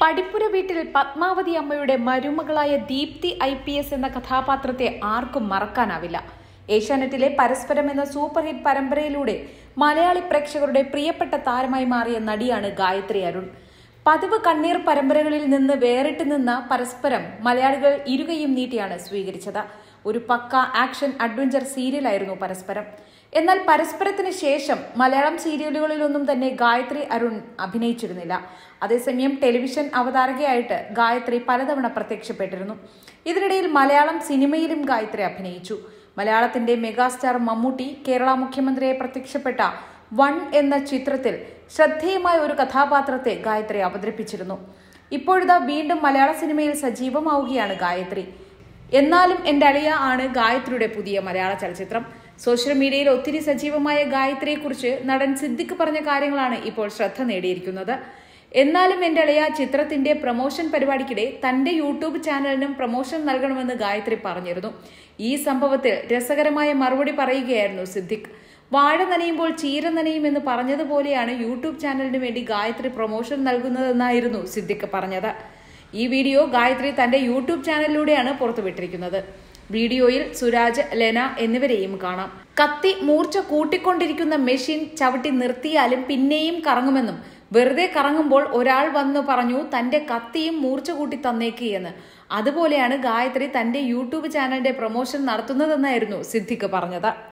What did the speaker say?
പടിപ്പുര വീട്ടിൽ പത്മാവതി അമ്മയുടെ മരുമകളായ ദീപ്തി ഐ പി എസ് എന്ന കഥാപാത്രത്തെ ആർക്കും മറക്കാനാവില്ല ഏഷ്യാനെറ്റിലെ പരസ്പരം എന്ന സൂപ്പർ ഹിറ്റ് പരമ്പരയിലൂടെ മലയാളി പ്രേക്ഷകരുടെ പ്രിയപ്പെട്ട താരമായി മാറിയ നടിയാണ് ഗായത്രി അരുൺ പതിവ് കണ്ണീർ പരമ്പരകളിൽ നിന്ന് വേറിട്ട് നിന്ന പരസ്പരം മലയാളികൾ ഇരുകയും നീട്ടിയാണ് സ്വീകരിച്ചത് ഒരു പക്ക ആക്ഷൻ അഡ്വഞ്ചർ സീരിയലായിരുന്നു പരസ്പരം എന്നാൽ പരസ്പരത്തിന് ശേഷം മലയാളം സീരിയലുകളിലൊന്നും തന്നെ ഗായത്രി അരുൺ അഭിനയിച്ചിരുന്നില്ല അതേസമയം ടെലിവിഷൻ അവതാരകയായിട്ട് ഗായത്രി പലതവണ പ്രത്യക്ഷപ്പെട്ടിരുന്നു ഇതിനിടയിൽ മലയാളം സിനിമയിലും ഗായത്രി അഭിനയിച്ചു മലയാളത്തിന്റെ മെഗാസ്റ്റാർ മമ്മൂട്ടി കേരള മുഖ്യമന്ത്രിയെ പ്രത്യക്ഷപ്പെട്ട വൺ എന്ന ചിത്രത്തിൽ ശ്രദ്ധേയമായ ഒരു കഥാപാത്രത്തെ ഗായത്രി അവതരിപ്പിച്ചിരുന്നു ഇപ്പോഴിതാ വീണ്ടും മലയാള സിനിമയിൽ സജീവമാവുകയാണ് ഗായത്രി എന്നാലും എൻ്റെ അളിയ ആണ് ഗായത്രിയുടെ പുതിയ മലയാള ചലച്ചിത്രം സോഷ്യൽ മീഡിയയിൽ ഒത്തിരി സജീവമായ ഗായത്രിയെക്കുറിച്ച് നടൻ സിദ്ദിഖ് പറഞ്ഞ കാര്യങ്ങളാണ് ഇപ്പോൾ ശ്രദ്ധ നേടിയിരിക്കുന്നത് എന്നാലും എൻ്റെ അളിയ ചിത്രത്തിന്റെ പ്രൊമോഷൻ പരിപാടിക്കിടെ തന്റെ യൂട്യൂബ് ചാനലിനും പ്രൊമോഷൻ നൽകണമെന്ന് ഗായത്രി പറഞ്ഞിരുന്നു ഈ സംഭവത്തിൽ രസകരമായ മറുപടി പറയുകയായിരുന്നു സിദ്ദിഖ് വാഴ നനയുമ്പോൾ ചീര നനയും എന്ന് പറഞ്ഞതുപോലെയാണ് യൂട്യൂബ് ചാനലിന് വേണ്ടി ഗായത്രി പ്രൊമോഷൻ നൽകുന്നതെന്നായിരുന്നു സിദ്ദിഖ് പറഞ്ഞത് ഈ വീഡിയോ ഗായത്രി തന്റെ യൂട്യൂബ് ചാനലിലൂടെയാണ് പുറത്തുവിട്ടിരിക്കുന്നത് വീഡിയോയിൽ സുരാജ് ലെന എന്നിവരെയും കാണാം കത്തി മൂർച്ച കൂട്ടിക്കൊണ്ടിരിക്കുന്ന മെഷീൻ ചവിട്ടി നിർത്തിയാലും പിന്നെയും കറങ്ങുമെന്നും വെറുതെ കറങ്ങുമ്പോൾ ഒരാൾ വന്നു പറഞ്ഞു തന്റെ കത്തിയും മൂർച്ച കൂട്ടി തന്നേക്ക് എന്ന് അതുപോലെയാണ് ഗായത്രി തന്റെ യൂട്യൂബ് ചാനലിന്റെ പ്രൊമോഷൻ നടത്തുന്നതെന്നായിരുന്നു സിദ്ദിഖ് പറഞ്ഞത്